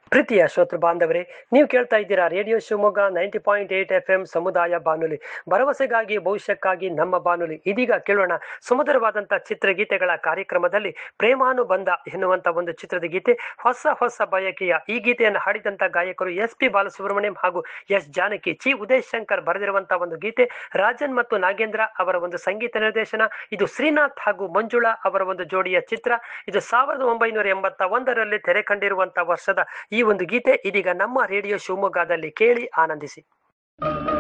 ಪ್ರೀತಿಯ ಶ್ರೋತೃ ಬಾಂಧವರೇ ನೀವು ಕೇಳ್ತಾ ಇದ್ದೀರಾ radio Shivamogga ninety point eight F M ಸಮುದಾಯ ಬಾನುಲಿ ಭರವಸೆಗಾಗಿ ಭವಿಷ್ಯಕ್ಕಾಗಿ ನಮ್ಮ ಬಾನುಲಿ ಇದೀಗ ಕೇಳೋಣ ಸುಮಧುರವಾದಂಥ ಚಿತ್ರಗೀತೆಗಳ ಕಾರ್ಯಕ್ರಮದಲ್ಲಿ ಪ್ರೇಮಾನುಬಂಧ ಎನ್ನುವಂಥ ಒಂದು ಚಿತ್ರದ ಗೀತೆ ಹೊಸ ಹೊಸ ಬಯಕೆಯ ಈ ಗೀತೆಯನ್ನು ಹಾಡಿದಂಥ ಗಾಯಕರು ಎಸ್ ಪಿ ಬಾಲಸುಬ್ರಹ್ಮಣ್ಯಂ ಹಾಗೂ ಎಸ್ ಜಾನಕಿ ಚಿ ಉದಯ್ ಶಂಕರ್ ಬರೆದಿರುವಂತಹ ಒಂದು ಗೀತೆ ರಾಜನ್ ಮತ್ತು ನಾಗೇಂದ್ರ ಅವರ ಒಂದು ಸಂಗೀತ ನಿರ್ದೇಶನ ಇದು ಶ್ರೀನಾಥ್ ಹಾಗೂ ಮಂಜುಳಾ ಅವರ ಒಂದು ಜೋಡಿಯ ಚಿತ್ರ ಇದು ಸಾವಿರದ ಒಂಬೈನೂರ ಎಂಬತ್ತ ಒಂದರಲ್ಲಿ ತೆರೆ ಕಂಡಿರುವಂತಹ ವರ್ಷದ ಈ ಒಂದು ಗೀತೆ ಇದೀಗ ನಮ್ಮ ರೇಡಿಯೋ ಶಿವಮೊಗ್ಗದಲ್ಲಿ ಕೇಳಿ ಆನಂದಿಸಿ